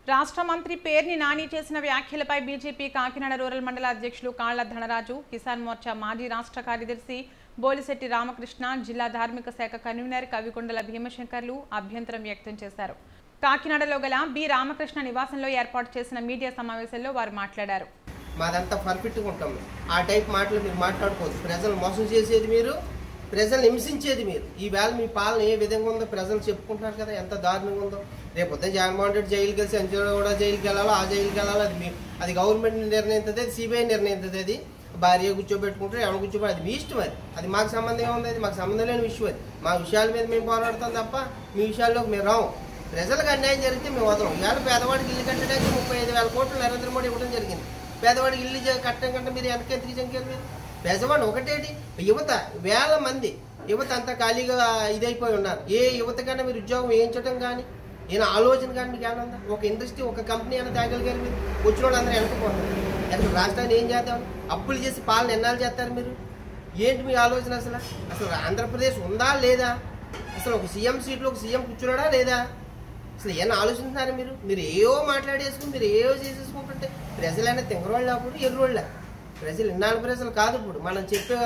రాష్ట్ర మంత్రి పేర్ని నాని చేసిన వ్యాఖ్యలపై బీజేపీ కాకినాడ రూరల్ మండల అధ్యక్షులు కాళ్ల ధనరాజు కిసాన్ మోర్చా మాజీ రాష్ట్ర కార్యదర్శి బోలిశెట్టి రామకృష్ణ జిల్లా ధార్మిక శాఖ కన్వీనర్ కవికొండల భీమశంకర్లు అభ్యంతరం వ్యక్తం చేశారు కాకినాడలో గల బి రామకృష్ణ నివాసంలో ఏర్పాటు చేసిన మీడియా సమావేశంలో వారు మాట్లాడారు మాదంతా పర్ఫెక్ట్గా ఉంటాం మేము. ఆ టైప్ మాటలు మీరు మాట్లాడుకోవద్దు ప్రజలు మోసం చేసేది మీరు ప్రజలు హింసించేది మీరు ఈ వేళ మీ పాలన ఏ విధంగా ఉందో ప్రజలు చెప్పుకుంటున్నారు కదా ఎంత దారుణంగా ఉందో రేపు పొద్దున జగన్మోహన్ రెడ్డి జైలుకి వెళ్ళి సంచూడ కూడా జైలుకి వెళ్ళాలో ఆ జైలుకి వెళ్ళాలో అది మీ అది గవర్నమెంట్ నిర్ణయించదు అది సిబిఐ నిర్ణయించదు అది భార్య కూర్చోబెట్టుకుంటారు ఎవరు కూర్చోబెట్టి అది మీ ఇష్టం అది అది మాకు సంబంధం ఏముంది అది మాకు సంబంధం లేని విషయం అది మా విషయాల మీద మేము పోరాడతాం తప్ప మీ విషయాల్లోకి మేము రాము ప్రజలకు అన్యాయం జరిగితే మేము వదలం ఇవాళ పేదవాడికి ఇల్లు కట్టడానికి ముప్పై ఐదు వేల కోట్లు నరేంద్ర మోడీ ఇవ్వడం జరిగింది పేదవాడికి ఇల్లు జ- కట్టడం కంటే మీరు వెనక ఎందుకు జంకారు మీరు పేదవాడు ఒకటేటి యువత వేల మంది యువత అంతా ఖాళీగా ఇదైపోయి ఉన్నారు ఏ యువత కన్నా మీరు ఉద్యోగం వేయించడం కానీ ఏమైనా ఆలోచన కానీ మీకు ఏమైనా ఉందా ఒక ఇండస్ట్రీ ఒక కంపెనీ అయినా తేగలిగారు మీరు వచ్చిన వాళ్ళు అందరూ వెనకపోతారు అసలు రాష్ట్రాన్ని ఏం చేద్దాం అప్పులు చేసి పాలన ఎన్నాళ్ళు చేస్తారు మీరు ఏంటి మీ ఆలోచన అసలు అసలు ఆంధ్రప్రదేశ్ ఉందా లేదా అసలు ఒక సీఎం సీట్లో ఒక సీఎం కూర్చున్నాడా లేదా అసలు ఏమైనా ఆలోచిస్తున్నారా మీరు మీరు ఏవో మాట్లాడేసుకుని మీరు ఏవో చేసేసుకుంటుంటే ప్రజలైనా తింగరోళ్ళు అప్పుడు ఎర్రోళ్ళ ప్రజలు ఇన్నాళ్ళు ప్రజలు కాదు ఇప్పుడు మనం చెప్పే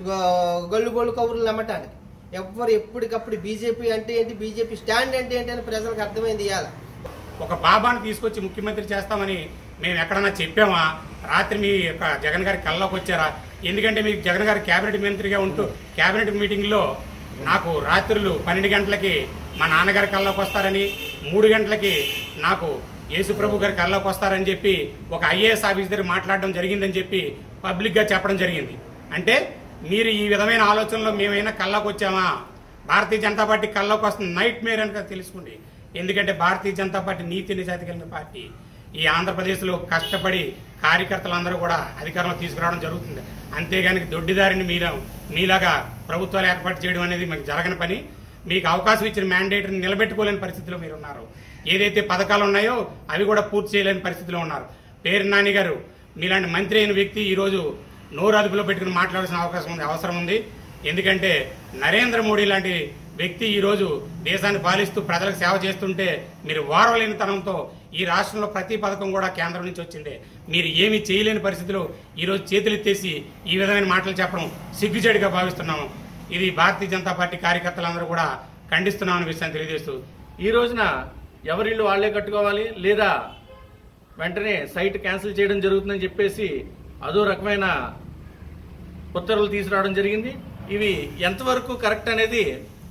గ- గొల్లు గొల్లు కబుర్లు నమ్మటానికి ఎవ్వరు ఎప్పటికప్పుడు బీజేపీ అంటే ఏంటి బీజేపీ స్టాండ్ అంటే ఏంటి అని ప్రజలకు అర్థమైంది ఇవాళ ఒక బాబాను తీసుకొచ్చి ముఖ్యమంత్రి చేస్తామని మేము ఎక్కడన్నా చెప్పామా రాత్రి మీ యొక్క జగన్ గారి కల్లోకి వచ్చారా ఎందుకంటే మీకు జగన్ గారి కేబినెట్ మంత్రిగా ఉంటూ కేబినెట్ మీటింగ్లో నాకు రాత్రులు పన్నెండు గంటలకి మా నాన్నగారి కల్లోకి వస్తారని మూడు గంటలకి నాకు యేసుప్రభు గారి కల్లోకి వస్తారని చెప్పి ఒక ఐఏఎస్ ఆఫీసర్ మాట్లాడడం జరిగిందని చెప్పి పబ్లిక్గా చెప్పడం జరిగింది అంటే మీరు ఈ విధమైన ఆలోచనలో మేమైనా కల్లోకి వచ్చామా భారతీయ జనతా పార్టీ కల్లోకి వస్తుంది నైట్ మేర్ అని తెలుసుకోండి ఎందుకంటే భారతీయ జనతా పార్టీ నీతి నిజాయితీ కలిగిన పార్టీ ఈ ఆంధ్రప్రదేశ్లో కష్టపడి కార్యకర్తలందరూ కూడా అధికారంలో తీసుకురావడం జరుగుతుంది అంతేగాని దొడ్డిదారిని మీరు మీలాగా ప్రభుత్వాలు ఏర్పాటు చేయడం అనేది మీకు జరగని పని మీకు అవకాశం ఇచ్చిన మ్యాండేట్ని నిలబెట్టుకోలేని పరిస్థితిలో మీరు ఉన్నారు ఏదైతే పథకాలు ఉన్నాయో అవి కూడా పూర్తి చేయలేని పరిస్థితిలో ఉన్నారు పేరు నాని గారు మీలాంటి మంత్రి అయిన వ్యక్తి ఈరోజు నోరు అదుపులో పెట్టుకుని మాట్లాడాల్సిన అవకాశం ఉంది అవసరం ఉంది ఎందుకంటే నరేంద్ర మోడీ లాంటి వ్యక్తి ఈ రోజు దేశాన్ని పాలిస్తూ ప్రజలకు సేవ చేస్తుంటే మీరు వారవలేనితనంతో ఈ రాష్ట్రంలో ప్రతి పథకం కూడా కేంద్రం నుంచి వచ్చిందే మీరు ఏమీ చేయలేని పరిస్థితిలో ఈ రోజు చేతులెత్తేసి ఈ విధమైన మాటలు చెప్పడం సిగ్గుచేడుగా భావిస్తున్నాము ఇది భారతీయ జనతా పార్టీ కార్యకర్తలందరూ కూడా ఖండిస్తున్నామని విషయాన్ని తెలియజేస్తూ ఈ రోజున ఎవరిల్లు వాళ్లే కట్టుకోవాలి లేదా వెంటనే సైట్ క్యాన్సిల్ చేయడం జరుగుతుందని చెప్పేసి అదో రకమైన ఉత్తర్వులు తీసుకురావడం జరిగింది ఇవి ఎంతవరకు కరెక్ట్ అనేది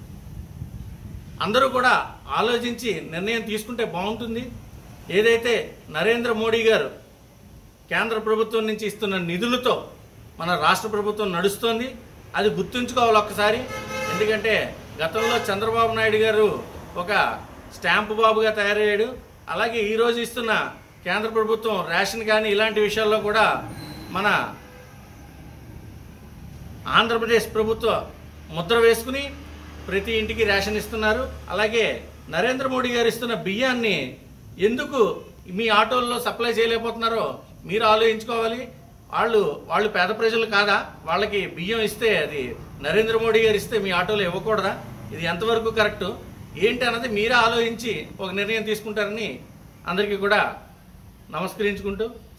అందరూ కూడా ఆలోచించి నిర్ణయం తీసుకుంటే బాగుంటుంది ఏదైతే నరేంద్ర మోడీ గారు కేంద్ర ప్రభుత్వం నుంచి ఇస్తున్న నిధులతో మన రాష్ట్ర ప్రభుత్వం నడుస్తోంది అది గుర్తుంచుకోవాలి ఒక్కసారి ఎందుకంటే గతంలో చంద్రబాబు నాయుడు గారు ఒక స్టాంపు బాబుగా తయారయ్యాడు అలాగే ఈ రోజు ఇస్తున్న కేంద్ర ప్రభుత్వం రేషన్ కానీ ఇలాంటి విషయాల్లో కూడా మన ఆంధ్రప్రదేశ్ ప్రభుత్వ ముద్ర వేసుకుని ప్రతి ఇంటికి రేషన్ ఇస్తున్నారు అలాగే నరేంద్ర మోడీ గారు ఇస్తున్న బియ్యాన్ని ఎందుకు మీ ఆటోల్లో సప్లై చేయలేకపోతున్నారో మీరు ఆలోచించుకోవాలి వాళ్ళు వాళ్ళు పేద ప్రజలు కాదా వాళ్ళకి బియ్యం ఇస్తే అది నరేంద్ర మోడీ గారు ఇస్తే మీ ఆటోలో ఇవ్వకూడదా ఇది ఎంతవరకు కరెక్ట్ ఏంటి అన్నది మీరే ఆలోచించి ఒక నిర్ణయం తీసుకుంటారని అందరికీ కూడా నమస్కరించుకుంటూ